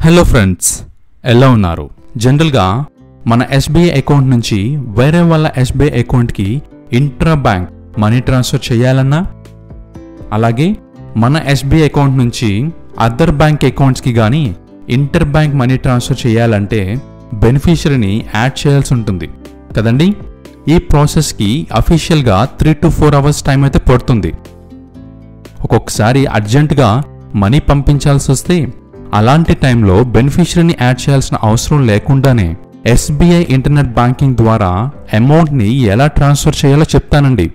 hello friends ఎలా ఉన్నారు జనరల్గా మన ఎస్బీఐ అకౌంట్ నుంచి వేరే వాళ్ళ ఎస్బీఐ అకౌంట్కి ఇంట్రా బ్యాంక్ మనీ ట్రాన్స్ఫర్ చేయాలన్నా అలాగే మన ఎస్బీఐ అకౌంట్ నుంచి అదర్ బ్యాంక్ అకౌంట్స్కి కానీ ఇంటర్ బ్యాంక్ మనీ ట్రాన్స్ఫర్ చేయాలంటే బెనిఫిషరీని యాడ్ చేయాల్సి ఉంటుంది కదండి ఈ ప్రాసెస్కి అఫీషియల్గా three to four hours time అయితే పడుతుంది ఒక్కొక్కసారి అర్జెంటుగా మనీ పంపించాల్సి వస్తే అలాంటి టైంలో బెనిఫిషరీని యాడ్ చేయాల్సిన అవసరం లేకుండానే ఎస్బీఐ ఇంటర్నెట్ బ్యాంకింగ్ ద్వారా అమౌంట్ని ఎలా ట్రాన్స్ఫర్ చేయాలో చెప్తానండి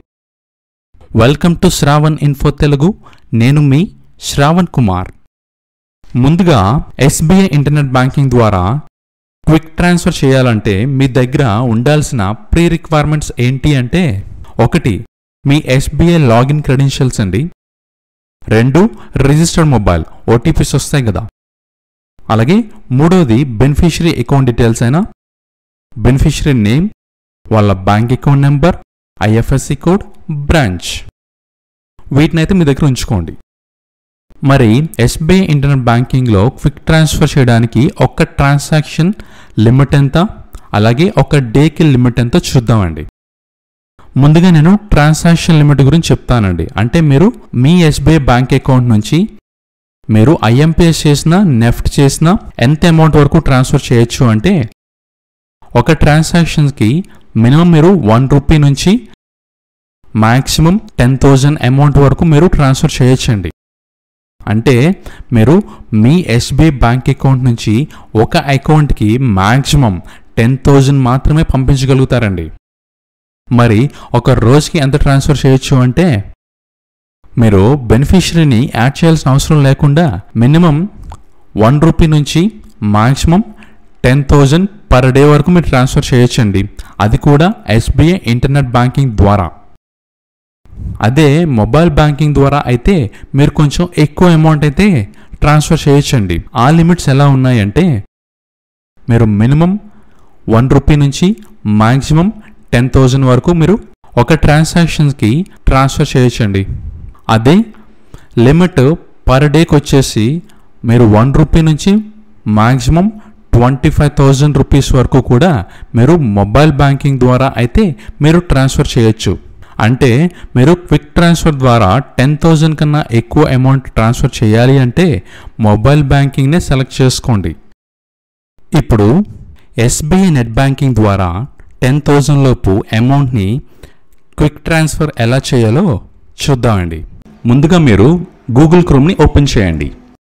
welcome to Shravan info Telugu నేను మీ శ్రావణ్ కుమార్ ముందుగా ఎస్బీఐ ఇంటర్నెట్ బ్యాంకింగ్ ద్వారా క్విక్ ట్రాన్స్ఫర్ చేయాలంటే మీ దగ్గర ఉండాల్సిన ప్రీ రిక్వైర్మెంట్స్ ఏంటి అంటే ఒకటి మీ ఎస్బీఐ లాగిన్ క్రెడెన్షియల్స్ అండి రెండు రిజిస్టర్డ్ మొబైల్ ఓటీపీస్ వస్తాయి కదా అలాగే మూడవది బెనిఫిషరీ అకౌంట్ డీటెయిల్స్ అయినా బెనిఫిషరీ నేమ్ వాళ్ళ bank account number IFSC code branch వీటినైతే మీ దగ్గర ఉంచుకోండి మరి ఎస్బీఐ ఇంటర్నెట్ బ్యాంకింగ్లో క్విక్ ట్రాన్స్ఫర్ చేయడానికి ఒక్క ట్రాన్సాక్షన్ లిమిట్ ఎంత అలాగే ఒక డేకి లిమిట్ ఎంతో చూద్దామండి ముందుగా నేను ట్రాన్సాక్షన్ లిమిట్ గురించి చెప్తానండి అంటే మీరు మీ ఎస్బీఐ బ్యాంక్ అకౌంట్ నుంచి మీరు ఐఎంపిఎస్ చేసినా నెఫ్ట్ చేసినా ఎంత అమౌంట్ వరకు ట్రాన్స్ఫర్ చేయొచ్చు అంటే ఒక ట్రాన్సాక్షన్కి మినిమం మీరు వన్ రూపీ నుంచి మ్యాక్సిమం టెన్ థౌజండ్ అమౌంట్ వరకు మీరు ట్రాన్స్ఫర్ చేయొచ్చండి అంటే మీరు మీ ఎస్బీఐ బ్యాంక్ అకౌంట్ నుంచి ఒక అకౌంట్కి మ్యాక్సిమం టెన్ థౌజండ్ మాత్రమే పంపించగలుగుతారండి మరి ఒక రోజుకి ఎంత ట్రాన్స్ఫర్ చేయొచ్చు అంటే మీరు బెనిఫిషరీని యాడ్ చేయాల్సిన అవసరం లేకుండా మినిమం వన్ రూపీ నుంచి maximum ten thousand per day వరకు మీరు ట్రాన్స్ఫర్ చేయొచ్చండి అది కూడా ఎస్బీఐ ఇంటర్నెట్ బ్యాంకింగ్ ద్వారా అదే మొబైల్ బ్యాంకింగ్ ద్వారా అయితే మీరు కొంచెం ఎక్కువ అమౌంట్ అయితే ట్రాన్స్ఫర్ చేయొచ్చండి ఆ లిమిట్స్ ఎలా ఉన్నాయంటే మీరు మినిమం వన్ రూపీ నుంచి మాక్సిమం టెన్ థౌజండ్ వరకు మీరు ఒక ట్రాన్సాక్షన్స్కి ట్రాన్స్ఫర్ చేయొచ్చండి అదే లిమిట్ పర్ డేకి వచ్చేసి మీరు వన్ రూపీ నుంచి maximum twenty five thousand rupees వరకు కూడా మీరు మొబైల్ బ్యాంకింగ్ ద్వారా అయితే మీరు ట్రాన్స్ఫర్ చేయొచ్చు అంటే మీరు క్విక్ ట్రాన్స్ఫర్ ద్వారా టెన్ థౌజండ్ కన్నా ఎక్కువ అమౌంట్ ట్రాన్స్ఫర్ చేయాలి అంటే మొబైల్ బ్యాంకింగ్నే సెలెక్ట్ చేసుకోండి ఇప్పుడు ఎస్బీఐ నెట్ బ్యాంకింగ్ ద్వారా టెన్ థౌజండ్ లోపు అమౌంట్ని క్విక్ ట్రాన్స్ఫర్ ఎలా చేయాలో చూద్దామండి ముందుగా మీరు గూగుల్ క్రోమ్ని ఓపెన్ చేయండి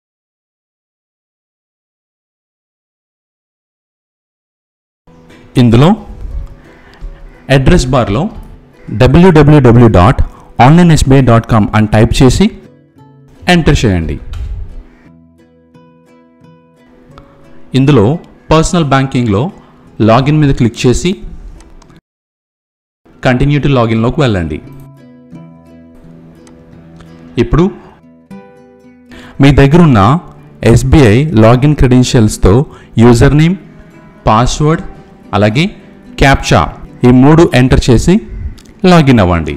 ఇందులో అడ్రస్ బార్లో WWW dot online SBI dot com అని టైప్ చేసి ఎంటర్ చేయండి ఇందులో పర్సనల్ బ్యాంకింగ్లో లాగిన్ మీద క్లిక్ చేసి కంటిన్యూ టు లాగిన్లోకి వెళ్ళండి ఇప్పుడు మీ దగ్గరున్న ఎస్బీఐ లాగిన్ క్రెడెన్షియల్స్తో యూజర్ నేమ్ పాస్వర్డ్ అలాగే క్యాప్చా ఈ మూడు ఎంటర్ చేసి లాగిన్ అవ్వండి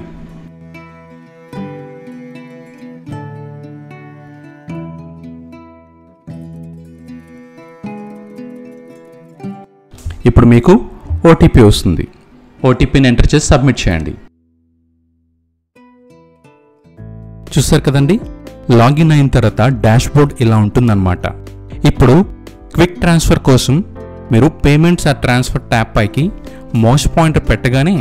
ఇప్పుడు మీకు ఓటీపీ వస్తుంది ఓటీపీని ఎంటర్ చేసి సబ్మిట్ చేయండి చూసారు కదండి లాగిన్ అయిన తర్వాత డాష్ బోర్డ్ ఇలా ఉంటుందన్నమాట ఇప్పుడు క్విక్ ట్రాన్స్ఫర్ కోసం మీరు పేమెంట్స్ ఆ ట్రాన్స్ఫర్ ట్యాప్ పైకి మౌస్ పాయింటర్ పెట్టగానే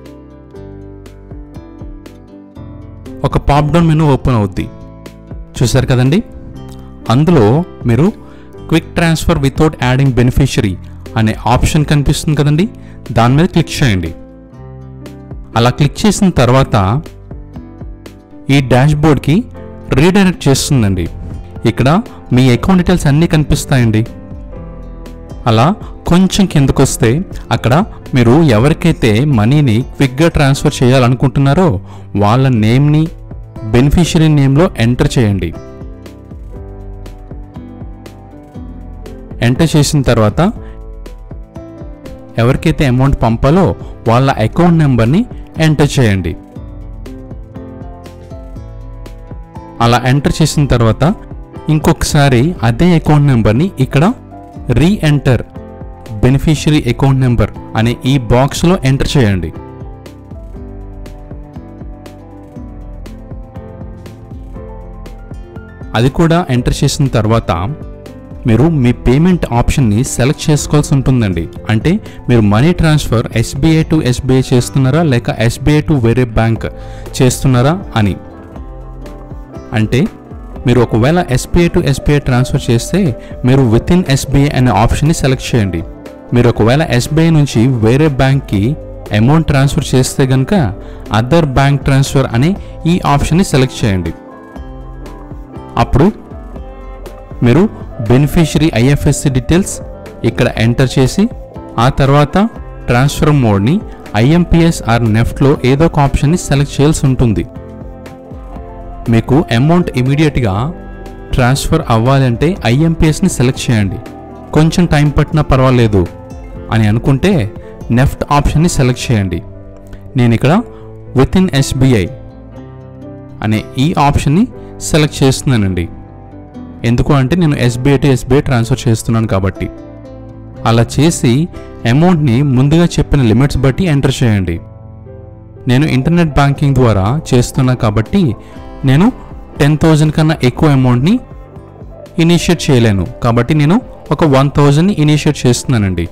ఒక పాప్ డౌన్ మెనూ ఓపెన్ అవుద్ది చూసారు కదండి అందులో మీరు quick transfer without adding beneficiary అనే ఆప్షన్ కనిపిస్తుంది కదండి దాని మీద క్లిక్ చేయండి అలా క్లిక్ చేసిన తర్వాత ఈ డాష్ బోర్డ్కి రీడైరెక్ట్ చేస్తుందండి ఇక్కడ మీ అకౌంట్ డీటెయిల్స్ అన్నీ కనిపిస్తాయండి అలా కొంచెం కిందకు వస్తే అక్కడ మీరు ఎవరికైతే మనీని క్విక్గా ట్రాన్స్ఫర్ చేయాలనుకుంటున్నారో వాళ్ళ నేమ్ని బెనిఫిషరీ నేమ్లో ఎంటర్ చేయండి ఎంటర్ చేసిన తర్వాత ఎవరికైతే అమౌంట్ పంపాలో వాళ్ళ అకౌంట్ నెంబర్ని ఎంటర్ చేయండి అలా ఎంటర్ చేసిన తర్వాత ఇంకొకసారి అదే అకౌంట్ నెంబర్ని ఇక్కడ reenter beneficiary account number అనే ఈ బాక్స్లో ఎంటర్ చేయండి అది కూడా ఎంటర్ చేసిన తర్వాత మీరు మీ పేమెంట్ ఆప్షన్ని సెలెక్ట్ చేసుకోవాల్సి ఉంటుందండి అంటే మీరు money transfer SBI to SBI చేస్తున్నారా లేక ఎస్బీఐ టు వేరే బ్యాంక్ చేస్తున్నారా అని అంటే మీరు ఒకవేళ ఎస్బీఐ టు ఎస్బీఐ ట్రాన్స్ఫర్ చేస్తే మీరు విత్ ఇన్ ఎస్బీఐ అనే ఆప్షన్ని సెలెక్ట్ చేయండి మీరు ఒకవేళ ఎస్బీఐ నుంచి వేరే బ్యాంక్కి అమౌంట్ ట్రాన్స్ఫర్ చేస్తే కనుక అదర్ బ్యాంక్ ట్రాన్స్ఫర్ అనే ఈ ఆప్షన్ని సెలెక్ట్ చేయండి అప్పుడు మీరు బెనిఫిషరీ ఐఎఫ్ఎస్సి డీటెయిల్స్ ఇక్కడ ఎంటర్ చేసి ఆ తర్వాత ట్రాన్స్ఫర్ మోడ్ని ఐఎంపిఎస్ ఆర్ నెఫ్ట్లో ఏదో ఒక ఆప్షన్ని సెలెక్ట్ చేయాల్సి ఉంటుంది మీకు అమౌంట్ ఇమీడియట్గా ట్రాన్స్ఫర్ అవ్వాలంటే ఐఎంపిఎస్ని సెలెక్ట్ చేయండి కొంచెం టైం పట్టినా పర్వాలేదు అని అనుకుంటే నెఫ్ట్ ఆప్షన్ని సెలెక్ట్ చేయండి నేను ఇక్కడ విత్ ఇన్ ఎస్బీఐ అనే ఈ ఆప్షన్ని సెలెక్ట్ చేస్తున్నానండి ఎందుకు అంటే నేను ఎస్బీఐ టు ఎస్బీఐ ట్రాన్స్ఫర్ చేస్తున్నాను కాబట్టి అలా చేసి అమౌంట్ని ముందుగా చెప్పిన లిమిట్స్ బట్టి ఎంటర్ చేయండి నేను ఇంటర్నెట్ బ్యాంకింగ్ ద్వారా చేస్తున్నా కాబట్టి నేను టెన్ థౌజండ్ కన్నా ఎక్కువ అమౌంట్ని ఇనిషియేట్ చేయలేను కాబట్టి నేను ఒక వన్ థౌజండ్ని ఇనిషియేట్ చేస్తున్నానండి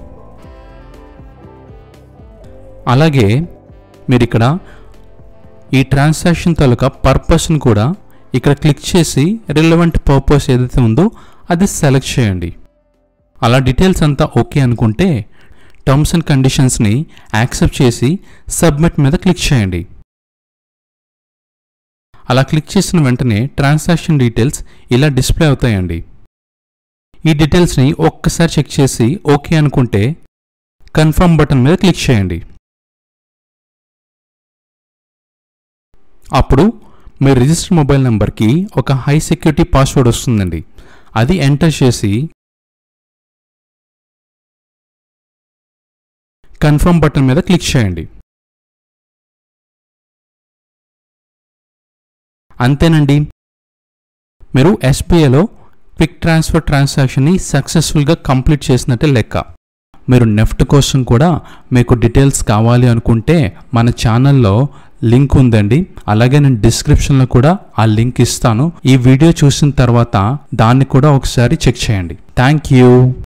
అలాగే మీరు ఇక్కడ ఈ ట్రాన్సాక్షన్ తాలూకా పర్పస్ని కూడా ఇక్కడ క్లిక్ చేసి రిలవెంట్ పర్పస్ ఏదైతే ఉందో అది సెలెక్ట్ చేయండి అలా డీటెయిల్స్ అంతా ఓకే అనుకుంటే టర్మ్స్ అండ్ కండిషన్స్ని యాక్సెప్ట్ చేసి సబ్మిట్ మీద క్లిక్ చేయండి అలా క్లిక్ చేసిన వెంటనే ట్రాన్సాక్షన్ డీటెయిల్స్ ఇలా డిస్ప్లే అవుతాయండి ఈ డీటెయిల్స్ని ఒక్కసారి చెక్ చేసి ఓకే అనుకుంటే కన్ఫర్మ్ బటన్ మీద క్లిక్ చేయండి అప్పుడు మీ రిజిస్టర్ మొబైల్ నెంబర్కి ఒక హై సెక్యూరిటీ పాస్వర్డ్ వస్తుందండి అది ఎంటర్ చేసి కన్ఫర్మ్ బటన్ మీద క్లిక్ చేయండి అంతేనండి మీరు ఎస్బీఐలో క్విక్ ట్రాన్స్ఫర్ ట్రాన్సాక్షన్ని సక్సెస్ఫుల్గా కంప్లీట్ చేసినట్టే లెక్క మీరు నెఫ్ట్ కోసం కూడా మీకు డీటెయిల్స్ కావాలి అనుకుంటే మన ఛానల్లో లింక్ ఉందండి అలాగే నేను డిస్క్రిప్షన్లో కూడా ఆ లింక్ ఇస్తాను ఈ వీడియో చూసిన తర్వాత దాన్ని కూడా ఒకసారి చెక్ చేయండి థ్యాంక్ యూ